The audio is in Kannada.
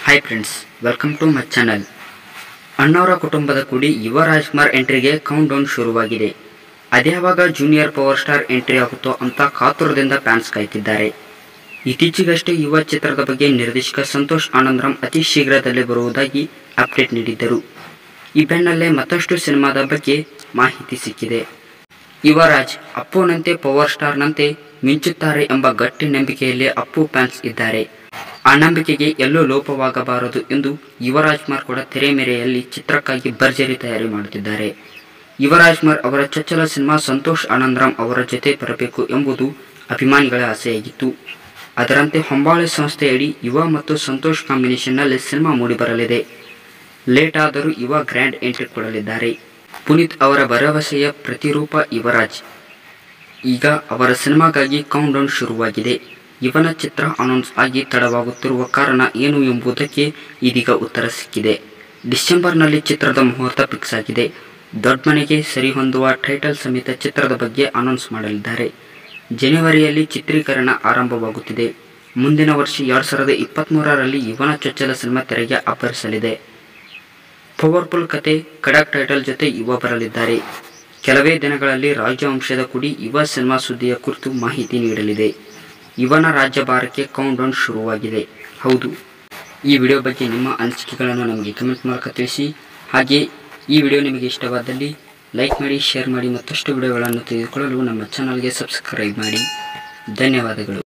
hi friends welcome to my channel ಅಣ್ಣವರ ಕುಟುಂಬದ ಕುಡಿ ಯುವ ರಾಜ್ಕುಮಾರ್ ಎಂಟ್ರಿಗೆ ಕೌಂಟ್ ಡೌನ್ ಶುರುವಾಗಿದೆ ಅದ್ಯಾವಾಗ ಜೂನಿಯರ್ ಪವರ್ ಸ್ಟಾರ್ ಎಂಟ್ರಿ ಆಗುತ್ತೋ ಅಂತ ಕಾತುರದಿಂದ ಫ್ಯಾನ್ಸ್ ಕಾಯ್ತಿದ್ದಾರೆ ಇತ್ತೀಚೆಗಷ್ಟೇ ಯುವ ಚಿತ್ರದ ಬಗ್ಗೆ ನಿರ್ದೇಶಕ ಸಂತೋಷ್ ಆನಂದರಾಮ್ ಅತಿ ಶೀಘ್ರದಲ್ಲೇ ಬರುವುದಾಗಿ ಅಪ್ಡೇಟ್ ನೀಡಿದ್ದರು ಈ ಬೆನ್ನಲ್ಲೇ ಮತ್ತಷ್ಟು ಸಿನಿಮಾದ ಬಗ್ಗೆ ಮಾಹಿತಿ ಸಿಕ್ಕಿದೆ ಯುವರಾಜ್ ಅಪ್ಪುನಂತೆ ಪವರ್ ಸ್ಟಾರ್ನಂತೆ ಮಿಂಚುತ್ತಾರೆ ಎಂಬ ಗಟ್ಟಿ ನಂಬಿಕೆಯಲ್ಲಿ ಅಪ್ಪು ಫ್ಯಾನ್ಸ್ ಇದ್ದಾರೆ ಆ ನಂಬಿಕೆಗೆ ಎಲ್ಲೂ ಲೋಪವಾಗಬಾರದು ಎಂದು ಯುವರಾಜ್ಕುಮಾರ್ ಕೂಡ ತೆರೆಮೆರೆಯಲ್ಲಿ ಚಿತ್ರಕ್ಕಾಗಿ ಭರ್ಜರಿ ತಯಾರಿ ಮಾಡುತ್ತಿದ್ದಾರೆ ಯುವರಾಜ್ಕುಮಾರ್ ಅವರ ಚಚ್ಚಲ ಸಿನಿಮಾ ಸಂತೋಷ್ ಆನಂದರಾಮ್ ಅವರ ಜೊತೆ ಬರಬೇಕು ಎಂಬುದು ಅಭಿಮಾನಿಗಳ ಆಸೆಯಾಗಿತ್ತು ಅದರಂತೆ ಹೊಂಬಾಳೆ ಸಂಸ್ಥೆಯಡಿ ಯುವ ಮತ್ತು ಸಂತೋಷ್ ಕಾಂಬಿನೇಷನ್ನಲ್ಲಿ ಸಿನಿಮಾ ಮೂಡಿಬರಲಿದೆ ಲೇಟ್ ಆದರೂ ಯುವ ಗ್ರ್ಯಾಂಡ್ ಎಂಟ್ರಿ ಕೊಡಲಿದ್ದಾರೆ ಪುನೀತ್ ಅವರ ಭರವಸೆಯ ಪ್ರತಿರೂಪ ಯುವರಾಜ್ ಈಗ ಅವರ ಸಿನಿಮಾಗಾಗಿ ಕೌಂಟ್ ಡೌನ್ ಶುರುವಾಗಿದೆ ಇವನ ಚಿತ್ರ ಅನೌನ್ಸ್ ಆಗಿ ತಡವಾಗುತ್ತಿರುವ ಕಾರಣ ಏನು ಎಂಬುದಕ್ಕೆ ಇದೀಗ ಉತ್ತರ ಸಿಕ್ಕಿದೆ ಡಿಸೆಂಬರ್ನಲ್ಲಿ ಚಿತ್ರದ ಮುಹೂರ್ತ ಫಿಕ್ಸ್ ಆಗಿದೆ ದೊಡ್ಡ ಮನೆಗೆ ಸರಿಹೊಂದುವ ಟೈಟಲ್ ಸಮೇತ ಚಿತ್ರದ ಬಗ್ಗೆ ಅನೌನ್ಸ್ ಮಾಡಲಿದ್ದಾರೆ ಜನವರಿಯಲ್ಲಿ ಚಿತ್ರೀಕರಣ ಆರಂಭವಾಗುತ್ತಿದೆ ಮುಂದಿನ ವರ್ಷ ಎರಡು ಸಾವಿರದ ಇಪ್ಪತ್ತ್ಮೂರರಲ್ಲಿ ಇವನ ಚೊಚ್ಚಲ ಸಿನಿಮಾ ತೆರೆಗೆ ಅಬ್ಬರಿಸಲಿದೆ ಪವರ್ಫುಲ್ ಕತೆ ಖಡಕ್ ಟೈಟಲ್ ಜೊತೆ ಯುವ ಬರಲಿದ್ದಾರೆ ಕೆಲವೇ ದಿನಗಳಲ್ಲಿ ರಾಜವಂಶದ ಕುಡಿ ಯುವ ಸಿನಿಮಾ ಸುದ್ದಿಯ ಕುರಿತು ಮಾಹಿತಿ ನೀಡಲಿದೆ ಯುವನ ರಾಜ್ಯಭಾರಕ್ಕೆ ಕೌಂಟ್ ಡೌನ್ ಶುರುವಾಗಿದೆ ಹೌದು ಈ ವಿಡಿಯೋ ಬಗ್ಗೆ ನಿಮ್ಮ ಅನಿಸಿಕೆಗಳನ್ನು ನಮಗೆ ಕಮೆಂಟ್ ಮೂಲಕ ತಿಳಿಸಿ ಹಾಗೆ ಈ ವಿಡಿಯೋ ನಿಮಗೆ ಇಷ್ಟವಾದಲ್ಲಿ ಲೈಕ್ ಮಾಡಿ ಶೇರ್ ಮಾಡಿ ಮತ್ತಷ್ಟು ವಿಡಿಯೋಗಳನ್ನು ತೆಗೆದುಕೊಳ್ಳಲು ನಮ್ಮ ಚಾನಲ್ಗೆ ಸಬ್ಸ್ಕ್ರೈಬ್ ಮಾಡಿ ಧನ್ಯವಾದಗಳು